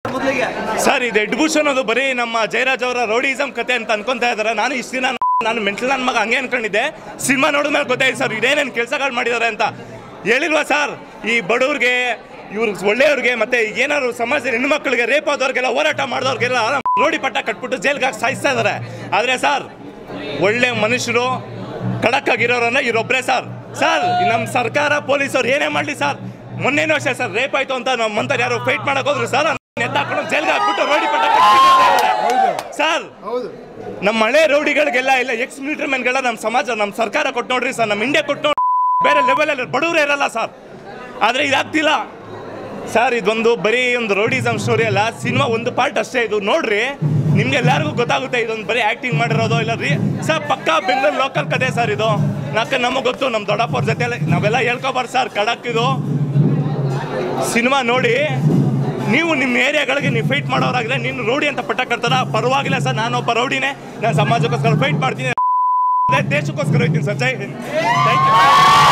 ಮೊದಲಿಗೆ ಸರ್ ಇದು ಎಡ್ಬುಷನ್ ಅದು ಬರೀ ನಮ್ಮ ಜಯರಾಜ್ ಅವರ ರೌಡಿಸಮ್ ಕತೆ ಅಂತ ಅನ್ಕೊಂತಾ ಇದಾರೆ ನಾನು ಇಷ್ಟು ದಿನ ನಾನು ಮೆಂಟಲ್ ನನ್ನ ಮಗ ಹಂಗೆ ಅನ್ಕೊಂಡಿದ್ದೆ ಸಿನಿಮಾ ನೋಡಿದ್ಮೇಲೆ ಗೊತ್ತಾಯ್ತು ಸರ್ ಇದೇನೇನು ಕೆಲಸಗಳು ಮಾಡಿದ್ದಾರೆ ಅಂತ ಹೇಳಿಲ್ವಾ ಸರ್ ಈ ಬಡವ್ರಿಗೆ ಇವ್ರು ಒಳ್ಳೆಯವ್ರಿಗೆ ಮತ್ತೆ ಏನಾದ್ರು ಸಮಾಜದ ಹೆಣ್ಮಕ್ಳಿಗೆ ರೇಪ್ ಆದವ್ರಿಗೆಲ್ಲ ಹೋರಾಟ ಮಾಡಿದವ್ರಿಗೆಲ್ಲ ರೋಡಿ ಪಟ್ಟ ಕಟ್ಬಿಟ್ಟು ಜೈಲ್ಗೆ ಹಾಕಿ ಸಾಯಿಸ್ತಾ ಇದ್ದಾರೆ ಆದರೆ ಸರ್ ಒಳ್ಳೆ ಮನುಷ್ಯರು ಖಡಕ್ ಆಗಿರೋರನ್ನ ಇವರೊಬ್ಬರೇ ಸರ್ ಸರ್ ನಮ್ಮ ಸರ್ಕಾರ ಪೊಲೀಸರು ಏನೇ ಮಾಡಲಿ ಸರ್ ಮೊನ್ನೆನೂ ಅಷ್ಟೇ ಸರ್ ರೇಪ್ ಆಯ್ತು ಅಂತ ನಮ್ಮ ಮಂತರ್ ಯಾರು ಫೈಟ್ ಮಾಡಕ್ ಹೋದ್ರು ಸರ್ ಎತ್ತಾಕೊಂಡು ಜೈಲ್ಗೆ ಹಾಕ್ಬಿಟ್ಟು ರೋಡಿ ಪಟ್ಟ ಕಟ್ಬಿಟ್ಟಿದ್ದಾರೆ. ಸರ್ ನಮ್ಮ ಹಳೆ ರೌಡಿಗಳಿಗೆಲ್ಲ ಇಲ್ಲ ಎಕ್ಸ್ ಮಿಲಿಟರಿ ಮೆನ್ಗೆಲ್ಲ ನಮ್ಮ ಸಮಾಜ ನಮ್ಮ ಸರ್ಕಾರ ಕೊಟ್ಟು ನೋಡ್ರಿ ಸರ್ ನಮ್ಮ ಇಂಡಿಯಾ ಕೊಟ್ಟು ನೋಡ್ರಿ ಬೇರೆ ಲೆವೆಲಲ್ಲಿ ಬಡವರೇ ಇರಲ್ಲ ಸರ್ ಆದರೆ ಇದಾಗ್ತಿಲ್ಲ ಸರ್ ಇದೊಂದು ಬರೀ ಒಂದು ರೌಡಿಸಮ್ ಸ್ಟೋರಿ ಅಲ್ಲ ಸಿನಿಮಾ ಒಂದು ಪಾರ್ಟ್ ಅಷ್ಟೇ ಇದು ನೋಡ್ರಿ ನಿಮ್ಗೆ ಎಲ್ಲರಿಗೂ ಗೊತ್ತಾಗುತ್ತೆ ಇದೊಂದು ಬರೀ ಆಕ್ಟಿಂಗ್ ಮಾಡಿರೋದು ಇಲ್ಲ ರೀ ಸರ್ ಪಕ್ಕಾ ಬೆಂಗಳೂರು ಲೋಕಲ್ ಕತೆ ಸರ್ ಇದು ನಾಲ್ಕು ನಮಗೆ ಗೊತ್ತು ನಮ್ಮ ದೊಡ್ಡಪ್ಪವ್ರ ಜೊತೆ ನಾವೆಲ್ಲ ಹೇಳ್ಕೊಬಾರ್ದು ಸರ್ ಖಡಕ್ ಇದು ಸಿನಿಮಾ ನೋಡಿ ನೀವು ನಿಮ್ಮ ಏರಿಯಾಗಳಿಗೆ ನೀವು ಫೈಟ್ ಮಾಡೋರಾಗಿದೆ ನೀನು ರೌಡಿ ಅಂತ ಪಟ್ಟ ಕಟ್ತಾರ ಪರವಾಗಿಲ್ಲ ಸರ್ ನಾನೊಬ್ಬ ರೌಡಿನೇ ನಾನು ಸಮಾಜಕ್ಕೋಸ್ಕರ ಫೈಟ್ ಮಾಡ್ತೀನಿ ಅದೇ ದೇಶಕ್ಕೋಸ್ಕರ ಹೋಗ್ತೀನಿ sir Jai Hind thank you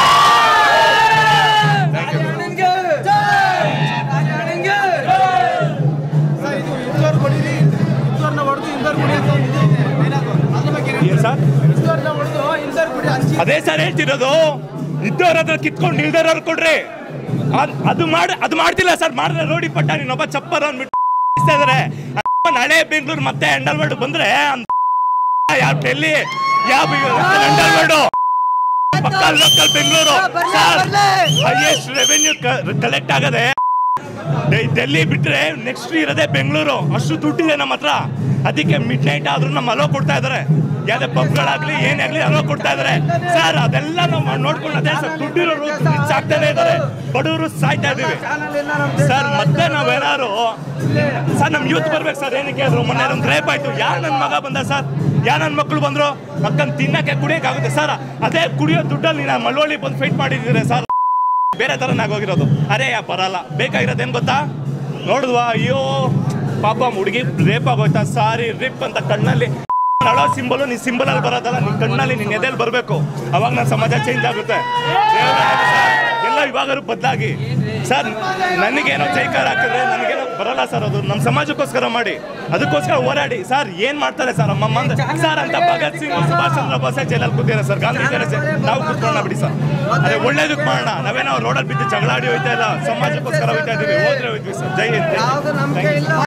thank you ಇದು ಇಂದೋರ್ ಕೊಡಿರಿ ಇಂದೋರ್ನ ಹೊಡೆದು ಇಂದೋರ್ ಕುಡಿ ಅಂತ ಒಂದು ಇದೆ dialogue. ಅದ್ರ ಬಗ್ಗೆ ಏನ್ ಏನು ಸರ್ ಇಂದೋರ್ನ ಹೊಡೆದು ಇಂದೋರ್ ಕುಡಿ ಹಂಚಿ ಅದೇ ಸರ್ ಹೇಳ್ತಿರೋದು ಇದ್ದವ್ರ ಹತ್ರ ಕಿತ್ಕೊಂಡು ಇಲ್ದವ್ರು ಕೊಡ್ರಿ ಅದ್- ಅದು ಮಾಡಿ ಅದು ಮಾಡ್ತಿಲ್ಲ ಸರ್ ಮಾಡಿದ್ರೆ ರೋಡಿ ಪಟ್ಟ ನೀನೊಬ್ಬ ಚಪ್ಪರ್ ಅಂದ್ಬಿಟ್ಟು ಇದ್ದಾರೆ ಹಳೆ ಬೆಂಗಳೂರು ಮತ್ತೆ ಅಂಡರ್ವರ್ಡ್ ಬಂದ್ರೆ ಯಾವ ಡೆಲ್ಲಿ ಯಾವ ಅಂಡರ್ವರ್ಡ್ ಪಕ್ಕ local Bengaluru sir highest revenue collect ಆಗದೆ ಡೆ- ಡೆಲ್ಲಿ ಬಿಟ್ರೆ ನೆಕ್ಸ್ಟ್ ಇರೋದೇ ಬೆಂಗಳೂರು ಅಷ್ಟು ದುಡ್ಡಿದೆ ನಮ್ಮ ಹತ್ರ ಅದಕ್ಕೆ ಮಿಡ್ ನೈಟ್ ಆದ್ರೂ ನಮ್ಮ ಅಲೋ ಕೊಡ್ತಾ ಇದಾರೆ ಯಾವ್ದೇ ಪಬ್ಗಳಾಗ್ಲಿ ಏನೇ ಆಗ್ಲಿ ಅಲೋ ಕೊಡ್ತಾ ಇದಾರೆ ಸರ್ ಅದೆಲ್ಲ ನಾವು ನೋಡ್ಕೊಂಡು ಅದೇ ಸರ್ ದುಡ್ಡಿರೋರು ರಿಚ್ ಆಗ್ತಾನೆ ಇದಾರೆ ಬಡವರು ಸಾಯ್ತಾ ಇದೀವಿ ಸರ್ ಮತ್ತೆ ನಾವೇನಾರು ಸರ್ ನಮ್ ಯೂತ್ ಬರ್ಬೇಕು ಸರ್ ಏನಕ್ಕೆ ಆದ್ರು ಮೊನ್ನೆ ಒಂದು ರೇಪ್ ಆಯ್ತು ಯಾರು ನನ್ನ ಮಗ ಬಂದ ಸರ್ ಯಾರು ನನ್ನ ಮಕ್ಕಳು ಬಂದ್ರು ಮಕ್ಕನ್ ತಿನ್ನಕ್ಕೆ ಕುಡಿಯಕ್ಕಾಗುತ್ತೆ ಸರ್ ಅದೇ ಕುಡಿಯೋ ದುಡ್ಡಲ್ಲಿ ನಾನು ಮಳವಳ್ಳಿ ಬಂದು ಫೈಟ್ ಮಾಡಿದ್ದೀರಿ ಸರ್ ಬೇರೆ ಥರನಾಗೋಗಿರೋದು ಅರೇ ಯಾ ಬರಲ್ಲ ಬೇಕಾಗಿರೋದೇನು ಗೊತ್ತಾ ನೋಡಿದ್ವಾ ಅಯ್ಯೋ ಪಾಪ ಹುಡುಗಿ ರೇಪ್ ಆಗೋಯ್ತಾ ಸಾರಿ ರಿಪ್ ಅಂತ ಕಣ್ಣಲ್ಲಿ ಅಳೋ ಸಿಂಬಲು ನೀನ್ ಸಿಂಬಲ್ ಅಲ್ಲಿ ಬರೋದಲ್ಲ ನಿನ್ ಕಣ್ಣಲ್ಲಿ ನಿನ್ ಎದೆಯಲ್ಲಿ ಬರಬೇಕು ಅವಾಗ ನನ್ನ ಸಮಾಜ ಚೇಂಜ್ ಆಗುತ್ತೆ ದೇವ್ರೇ ಸರ್, ಎಲ್ಲ ಇವಾಗಾರು ಬದಲಾಗಿ ಸರ್ ನನಗೇನೋ ಜೈಕಾರ ಹಾಕಿದ್ರೆ ನನಗೇನೋ ಬರಲ್ಲ ಸರ್ ಅದು ನಮ್ಮ ಸಮಾಜಕ್ಕೋಸ್ಕರ ಮಾಡಿ ಅದಕ್ಕೋಸ್ಕರ ಹೋರಾಡಿ ಸರ್ ಏನ್ ಮಾಡ್ತಾರೆ ಸರ್ ಅಮ್ಮಮ್ಮ ಅಂದ್ರೆ ಸರ್ ಅಂತ ಭಗತ್ ಸಿಂಗ್ ಸುಭಾಷ್ ಚಂದ್ರ ಬೋಸೆ ಜೈಲಲ್ಲಿ ಕೂತಿದ್ದಾರೆ ಸರ್ ಗಾಂಧಿ ಜಯಂತಿ ನಾವು ಕೂತ್ಕೊಳ್ಳೋಣ ಬಿಡಿ ಸರ್ ಅದೇ ಒಳ್ಳೇದಕ್ಕೆ ಮಾಡೋಣ ನಾವೇನೋ ರೋಡಲ್ಲಿ ಬಿದ್ದು ಜಗಳ ಆಡಿ ಹೋಯ್ತಾ ಇಲ್ಲ ಸಮಾಜಕ್ಕೋಸ್ಕರ ಹೋಯ್ತಾ ಇದೀವಿ ಹೋದ್ರೆ ಹೋಯ್ತೀವಿ ಸರ್ ಜೈ ಹಿಂದ್ ಜೈ ಹಿಂದ್. ಯಾವ್ದು ನಂಬಿಕೆ Thank you. ಇಲ್ಲ